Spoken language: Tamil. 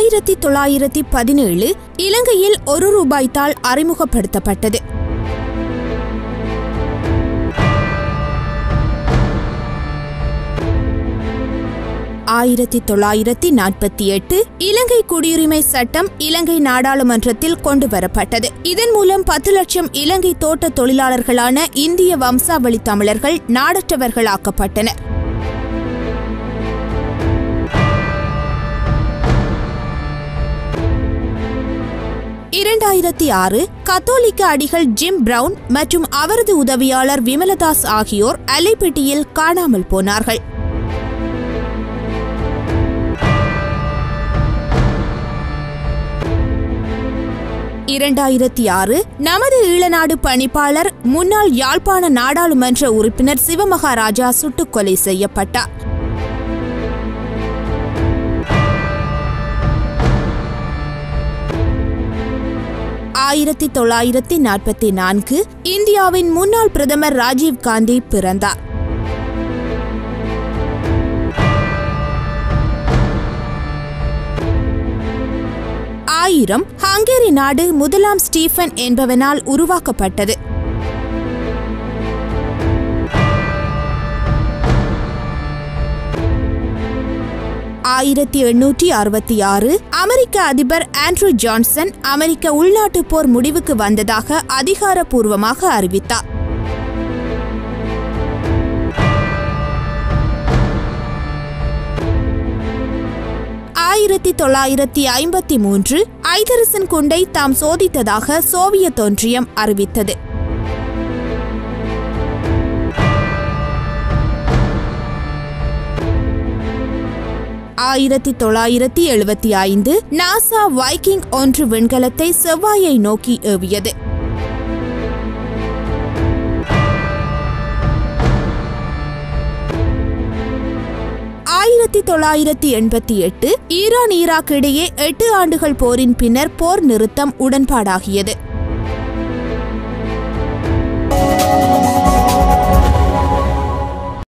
ஆயிரத்தி தொள்ளாயிரத்தி பதினேழு இலங்கையில் ஒரு ரூபாய் தாள் அறிமுகப்படுத்தப்பட்டது ஆயிரத்தி தொள்ளாயிரத்தி நாற்பத்தி எட்டு இலங்கை குடியுரிமை சட்டம் இலங்கை நாடாளுமன்றத்தில் கொண்டு வரப்பட்டது இதன் மூலம் பத்து லட்சம் இலங்கை தோட்ட தொழிலாளர்களான இந்திய வம்சாவளி தமிழர்கள் நாடற்றவர்களாக்கப்பட்டனர் இரண்டாயிரத்தி ஆறு கத்தோலிக்க அடிகள் ஜிம் பிரவுன் மற்றும் அவரது உதவியாளர் விமலதாஸ் ஆகியோர் அலைப்பெட்டியில் காணாமல் போனார்கள் இரண்டாயிரத்தி ஆறு நமது ஈழநாடு பணிப்பாளர் முன்னாள் யாழ்ப்பாண நாடாளுமன்ற உறுப்பினர் சிவமகாராஜா சுட்டுக் கொலை செய்யப்பட்டார் ஆயிரத்தி தொள்ளாயிரத்தி நாற்பத்தி நான்கு இந்தியாவின் முன்னாள் பிரதமர் ராஜீவ் காந்தி பிறந்தார் ஆயிரம் ஹங்கேரி நாடு முதலாம் ஸ்டீஃபன் என்பவனால் உருவாக்கப்பட்டது ஆயிரத்தி எண்ணூற்றி அறுபத்தி ஆறு அமெரிக்க அதிபர் ஆண்ட்ரூ ஜான்சன் அமெரிக்க உள்நாட்டு போர் முடிவுக்கு வந்ததாக அதிகாரப்பூர்வமாக அறிவித்தார் ஆயிரத்தி தொள்ளாயிரத்தி ஐம்பத்தி மூன்று ஐதரசன் குண்டை தாம் சோதித்ததாக சோவியத் ஒன்றியம் அறிவித்தது ஆயிரத்தி தொள்ளாயிரத்தி எழுபத்தி ஐந்து நாசா வைக்கிங் ஒன்று விண்கலத்தை செவ்வாயை நோக்கி ஏவியது ஆயிரத்தி தொள்ளாயிரத்தி எண்பத்தி எட்டு ஈரான் ஈராக் இடையே எட்டு ஆண்டுகள் போரின் பின்னர் போர் நிறுத்தம் உடன்பாடாகியது